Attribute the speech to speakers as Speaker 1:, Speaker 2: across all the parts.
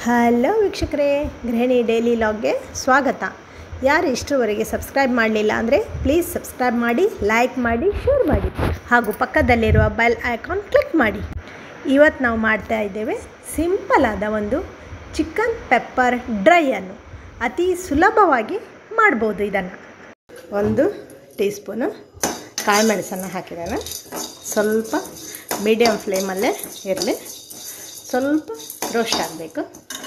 Speaker 1: hello ವೀಕ್ಷಕರೇ ಗೃಹಿಣಿ daily ಲಾಗ್ಗೆ ಸ್ವಾಗತ ಯಾರು ಇಷ್ಟರವರೆಗೆ ಸಬ್ಸ್ಕ್ರೈಬ್ ಮಾಡಲಿಲ್ಲ ಅಂದರೆ ಪ್ಲೀಸ್ ಸಬ್ಸ್ಕ್ರೈಬ್ ಮಾಡಿ ಲೈಕ್ ಮಾಡಿ ಶೇರ್ ಮಾಡಿ ಹಾಗೂ ಪಕ್ಕದಲ್ಲಿರುವ ಬೆಲ್ ಐಕಾನ್ ಕ್ಲಿಕ್ ಮಾಡಿ ಇವತ್ತು ನಾವು ಮಾಡ್ತಾ ಇದ್ದೇವೆ ಸಿಂಪಲ್ ಆದ ಒಂದು ಚಿಕನ್ ಪೆಪ್ಪರ್ ಡ್ರೈಯನ್ನು ಅತಿ ಸುಲಭವಾಗಿ ಮಾಡ್ಬೋದು ಇದನ್ನು ಒಂದು ಟೀ ಸ್ಪೂನು ಕಾಳು ಮೆಣಸನ್ನು ಹಾಕಿದ್ದೇನೆ ಸ್ವಲ್ಪ ಮೀಡಿಯಮ್ ಫ್ಲೇಮಲ್ಲೇ ಇರಲಿ ಸ್ವಲ್ಪ ರೋಸ್ಟ್ ಆಗಬೇಕು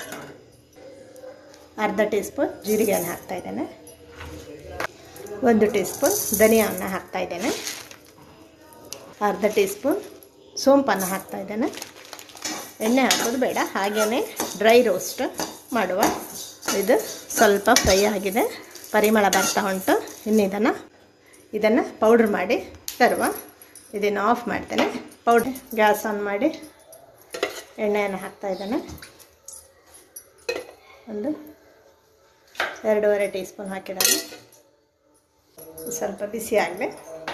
Speaker 1: ಅರ್ಧ ಟೀ ಸ್ಪೂನ್ ಜೀರಿಗೆಯನ್ನು ಹಾಕ್ತಾ ಇದ್ದೇನೆ ಒಂದು ಟೀ ಸ್ಪೂನ್ ಧನಿಯಾವನ್ನು ಹಾಕ್ತಾ ಇದ್ದೇನೆ ಅರ್ಧ ಟೀ ಸ್ಪೂನ್ ಸೋಂಪನ್ನು ಹಾಕ್ತಾ ಇದ್ದೇನೆ ಎಣ್ಣೆ ಹಾಕೋದು ಬೇಡ ಹಾಗೆಯೇ ಡ್ರೈ ರೋಸ್ಟ್ ಮಾಡುವ ಇದು ಸ್ವಲ್ಪ ಫ್ರೈ ಆಗಿದೆ ಪರಿಮಳ ಬರ್ತಾ ಉಂಟು ಇನ್ನು ಇದನ್ನು ಇದನ್ನು ಪೌಡ್ರ್ ಮಾಡಿ ತರುವ ಇದನ್ನು ಆಫ್ ಮಾಡ್ತೇನೆ ಪೌಡ್ರ್ ಗ್ಯಾಸ್ ಆನ್ ಮಾಡಿ ಎಣ್ಣೆಯನ್ನು ಹಾಕ್ತಾ ಇದ್ದೇನೆ ಒಂದು ಎರಡೂವರೆ ಟೀ ಸ್ಪೂನ್ ಹಾಕಿಡೋಣ ಸ್ವಲ್ಪ ಬಿಸಿ ಆಗಲಿ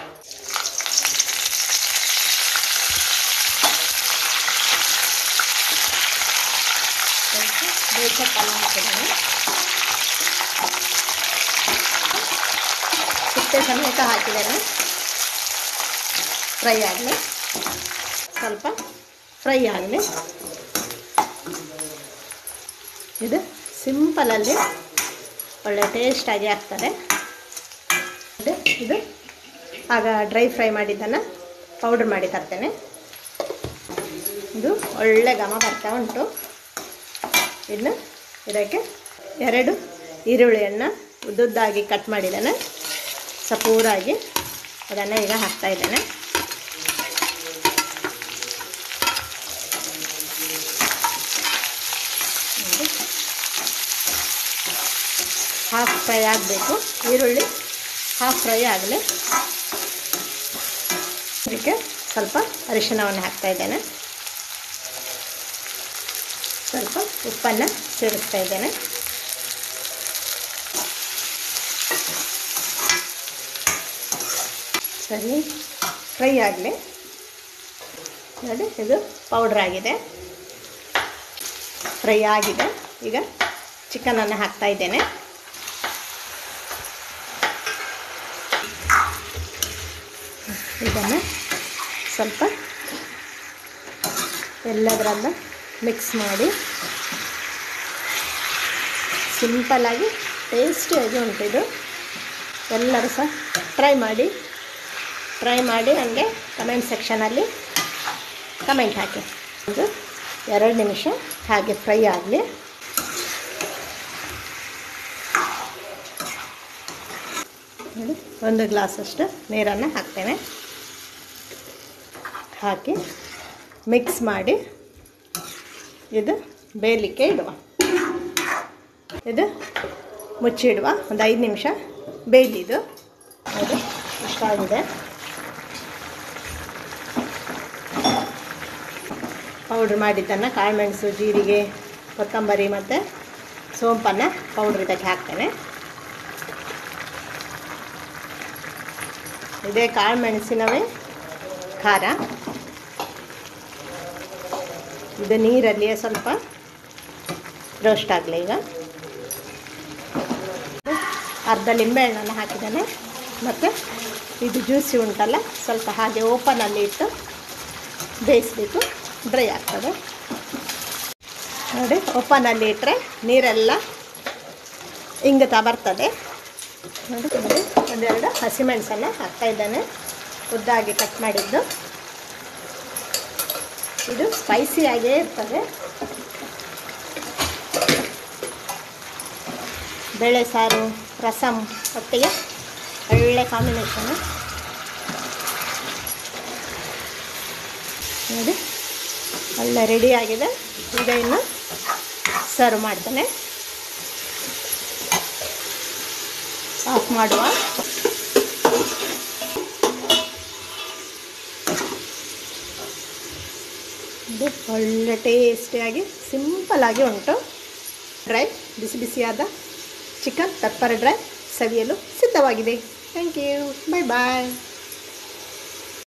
Speaker 1: ಬೇಸಪ್ಪಲ್ಲ ಹಾಕಿಡೋಣ ಸಿಪ್ಪೆ ಸಮೇತ ಹಾಕಿದ್ದೇನೆ ಫ್ರೈ ಆಗಲಿ ಸ್ವಲ್ಪ ಫ್ರೈ ಆಗಲಿ ಇದು ಸಿಂಪಲಲ್ಲಿ ಒಳ್ಳೆ ಟೇಸ್ಟಾಗಿ ಆಗ್ತದೆ ಇದು ಇದು ಆಗ ಡ್ರೈ ಫ್ರೈ ಮಾಡಿದ್ದನ್ನು ಪೌಡ್ರ್ ಮಾಡಿ ತರ್ತೇನೆ ಇದು ಒಳ್ಳೆ ಘಮ ಬರ್ತಾ ಉಂಟು ಇನ್ನು ಇದಕ್ಕೆ ಎರಡು ಈರುಳ್ಳಿಯನ್ನು ಉದ್ದುದ್ದಾಗಿ ಕಟ್ ಮಾಡಿದ್ದೇನೆ ಸಪೂರಾಗಿ ಅದನ್ನು ಈಗ ಹಾಕ್ತಾ ಇದ್ದೇನೆ ಹಾಫ್ ಫ್ರೈ ಆಗಬೇಕು ಈರುಳ್ಳಿ ಹಾಫ್ ಫ್ರೈ ಆಗಲಿ ಅದಕ್ಕೆ ಸ್ವಲ್ಪ ಅರಿಶಿಣವನ್ನು ಹಾಕ್ತಾ ಇದ್ದೇನೆ ಸ್ವಲ್ಪ ಉಪ್ಪನ್ನು ಸೇರಿಸ್ತಾ ಇದ್ದೇನೆ ಸರಿ ಫ್ರೈ ಆಗಲಿ ನೋಡಿ ಇದು ಪೌಡ್ರ್ ಆಗಿದೆ ಫ್ರೈ ಆಗಿದೆ ಈಗ ಚಿಕನನ್ನು ಹಾಕ್ತಾ ಇದ್ದೇನೆ ಇದನ್ನು ಸ್ವಲ್ಪ ಎಲ್ಲದರಲ್ಲ ಮಿಕ್ಸ್ ಮಾಡಿ ಸಿಂಪಲಾಗಿ ಟೇಸ್ಟಿಯಾಗಿ ಉಂಟು ಇದು ಎಲ್ಲರೂ ಸಹ ಟ್ರೈ ಮಾಡಿ ಟ್ರೈ ಮಾಡಿ ನನಗೆ ಕಮೆಂಟ್ ಸೆಕ್ಷನಲ್ಲಿ ಕಮೆಂಟ್ ಹಾಕಿ ಒಂದು ಎರಡು ನಿಮಿಷ ಹಾಗೆ ಫ್ರೈ ಆಗಲಿ ನೋಡಿ ಒಂದು ಗ್ಲಾಸಷ್ಟು ನೀರನ್ನು ಹಾಕ್ತೇನೆ ಹಾಕಿ ಮಿಕ್ಸ್ ಮಾಡಿ ಇದು ಬೇಯಲಿಕ್ಕೆ ಇಡುವ ಇದು ಮುಚ್ಚಿಡುವ ಒಂದು ಐದು ನಿಮಿಷ ಬೇಯಲಿದು ಅದು ಇಷ್ಟಾಗಿದೆ ಪೌಡ್ರ್ ಮಾಡಿದ್ದನ್ನು ಕಾಳುಮೆಣಸು ಜೀರಿಗೆ ಕೊತ್ತಂಬರಿ ಮತ್ತು ಸೋಂಪನ್ನು ಪೌಡ್ರ್ ಇದಕ್ಕೆ ಹಾಕ್ತೇನೆ ಇದೇ ಕಾಳು ಮೆಣಸಿನವೇ ಖಾರ ಇದು ನೀರಲ್ಲಿಯೇ ಸ್ವಲ್ಪ ರೋಸ್ಟ್ ಆಗಲಿ ಈಗ ಅರ್ಧ ಲಿಂಬೆಹಣ್ಣನ್ನು ಹಾಕಿದ್ದೇನೆ ಮತ್ತು ಇದು ಜ್ಯೂಸಿ ಉಂಟಲ್ಲ ಸ್ವಲ್ಪ ಹಾಗೆ ಓಪನಲ್ಲಿ ಇಟ್ಟು ಬೇಯಿಸಬೇಕು ಡ್ರೈ ಆಗ್ತದೆ ನೋಡಿ ಓಪನಲ್ಲಿ ಇಟ್ಟರೆ ನೀರೆಲ್ಲ ಇಂಗುತ್ತಾ ಬರ್ತದೆ ನೋಡಿ ನೋಡಿ ಒಂದೆರಡು ಹಸಿಮೆಣಸನ್ನು ಹಾಕ್ತಾ ಇದ್ದೇನೆ ಉದ್ದಾಗಿ ಕಟ್ ಮಾಡಿದ್ದು ಇದು ಸ್ಪೈಸಿಯಾಗೇ ಇರ್ತದೆ ಬೇಳೆ ಸಾರು ರಸಮ್ ಒಟ್ಟಿಗೆ ಒಳ್ಳೆ ಕಾಂಬಿನೇಷನು ನೋಡಿ ಒಳ್ಳೆ ರೆಡಿಯಾಗಿದೆ ಈಗ ಇನ್ನು ಸರ್ವ್ ಮಾಡ್ತೇನೆ ಆಫ್ ಮಾಡುವ ಇದು ಒಳ್ಳೆ ಟೇಸ್ಟಿಯಾಗಿ ಸಿಂಪಲಾಗಿ ಉಂಟು ಡ್ರೈ ಬಿಸಿ ಬಿಸಿಯಾದ ಚಿಕನ್ ಪೆಪ್ಪರ್ ಡ್ರೈ ಸವಿಯಲು ಸಿದ್ಧವಾಗಿದೆ ಥ್ಯಾಂಕ್ ಯು ಬಾಯ್ ಬಾಯ್